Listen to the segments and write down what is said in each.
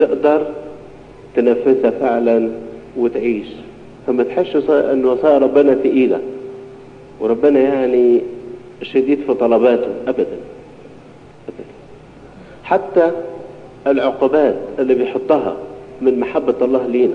تقدر تنفذها فعلا وتعيش فما تحسش ان وصايا ربنا تقيله وربنا يعني شديد في طلباته ابدا ابدا حتى العقوبات اللي بيحطها من محبة الله لينا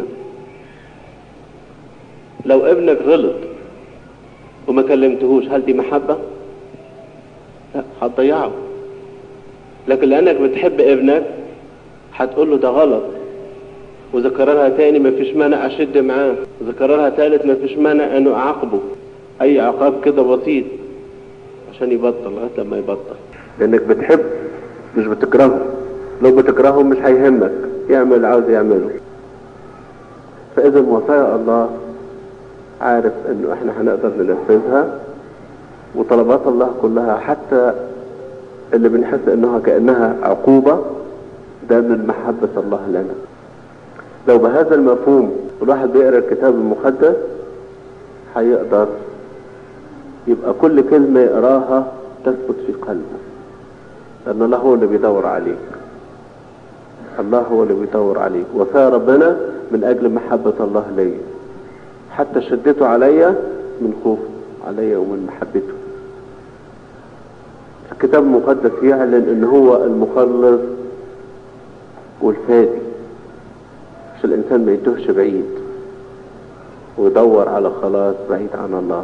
لو ابنك غلط وما كلمتهوش هل دي محبة؟ لا هتضيعه لكن لانك بتحب ابنك هتقول له ده غلط وذكررها تاني ما فيش مانع اشد معاه وذكررها تالت ما فيش مانع انه اعاقبه اي عقاب كده بسيط عشان يبطل لغايه لما يبطل لانك بتحب مش بتكرهه لو بتكرهه مش هيهمك يعمل اللي عاوز يعمله فاذا وصايا الله عارف انه احنا هنقدر ننفذها وطلبات الله كلها حتى اللي بنحس انها كانها عقوبه ده من محبه الله لنا لو بهذا المفهوم الواحد بيقرا الكتاب المقدس هيقدر يبقى كل كلمة يقراها تثبت في قلبه لأن الله هو اللي بيدور عليك الله هو اللي بيدور عليك وفاء ربنا من أجل محبة الله ليا حتى شدته عليا من خوف عليا ومن محبته الكتاب المقدس يعلن ان هو المخلص والفادي عشان الانسان ما يتوهش بعيد ويدور على خلاص بعيد عن الله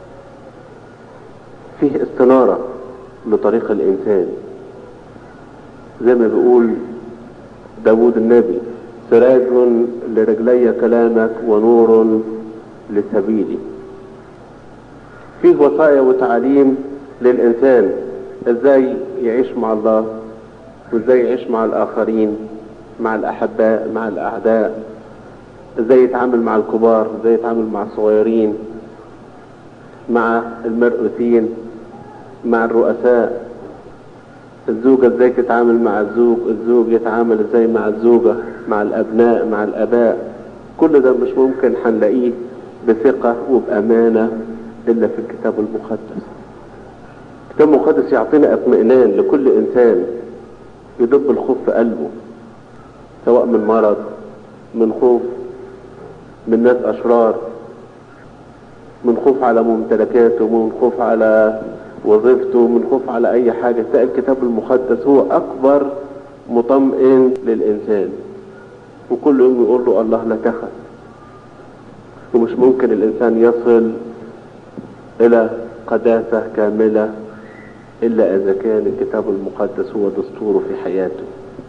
فيه استنارة لطريق الإنسان زي ما بيقول داود النبي سراج لرجلي كلامك ونور لسبيلي فيه وصايا وتعليم للإنسان ازاي يعيش مع الله وازاي يعيش مع الآخرين مع الأحباء مع الأعداء ازاي يتعامل مع الكبار ازاي يتعامل مع الصغيرين مع المرؤوسين مع الرؤساء الزوجة ازاي تتعامل مع الزوج الزوج يتعامل ازاي مع الزوجة مع الابناء مع الاباء كل ده مش ممكن هنلاقيه بثقة وبأمانة الا في الكتاب المقدس الكتاب المقدس يعطينا اطمئنان لكل انسان يدب الخوف في قلبه سواء من مرض من خوف من ناس اشرار من خوف على ممتلكاته من خوف على وظيفته من خوف على اي حاجة تلاقي الكتاب المقدس هو اكبر مطمئن للانسان وكل يوم يقول له الله لا تخف ومش ممكن الانسان يصل الى قداسة كاملة الا اذا كان الكتاب المقدس هو دستوره في حياته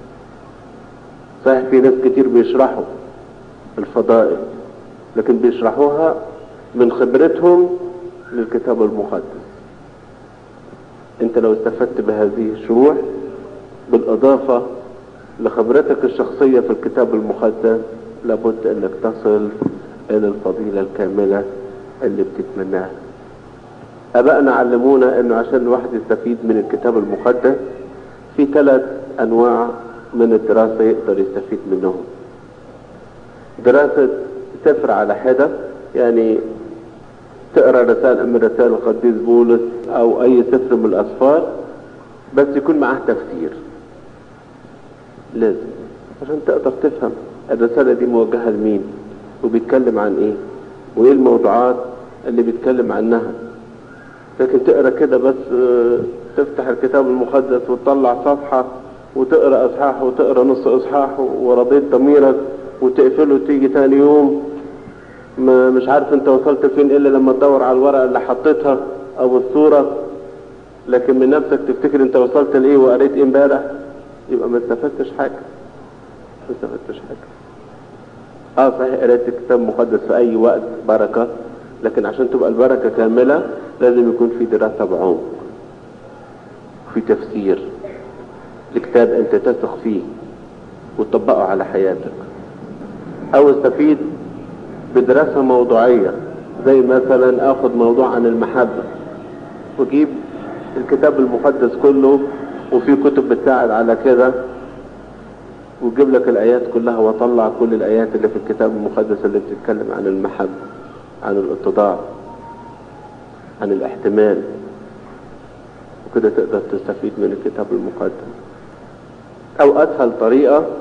صحيح في ناس كتير بيشرحوا الفضائل لكن بيشرحوها من خبرتهم للكتاب المقدس انت لو استفدت بهذه الشروح بالاضافة لخبرتك الشخصية في الكتاب المقدس لابد انك تصل الى الفضيلة الكاملة اللي بتتمناها ابائنا علمونا انه عشان الواحد يستفيد من الكتاب المقدس في ثلاث انواع من الدراسة يقدر يستفيد منهم دراسة سفر على حدة يعني تقرا رسالة من رسائل القديس بولس او اي سفر من الاسفار بس يكون معاه تفسير لازم عشان تقدر تفهم الرسالة دي موجهة لمين وبيتكلم عن ايه وايه الموضوعات اللي بيتكلم عنها لكن تقرا كده بس تفتح الكتاب المقدس وتطلع صفحة وتقرا اصحاح وتقرا نص اصحاح ورضيت ضميرك وتقفله وتيجي تاني يوم ما مش عارف انت وصلت فين الا لما تدور على الورقه اللي حطيتها او الصوره لكن من نفسك تفتكر انت وصلت لايه وقريت ايه امبارح يبقى ما استفدتش حاجه ما استفدتش حاجه اه صحيح قريت الكتاب المقدس في اي وقت بركه لكن عشان تبقى البركه كامله لازم يكون في دراسه بعمق في تفسير لكتاب انت تثق فيه وتطبقه على حياتك او استفيد بدراسة موضوعية زي مثلا اخد موضوع عن المحبة واجيب الكتاب المقدس كله وفي كتب بتساعد على كده وجيب لك الايات كلها واطلع كل الايات اللي في الكتاب المقدس اللي بتتكلم عن المحبة عن الاتضاع عن الاحتمال وكده تقدر تستفيد من الكتاب المقدس او اسهل طريقة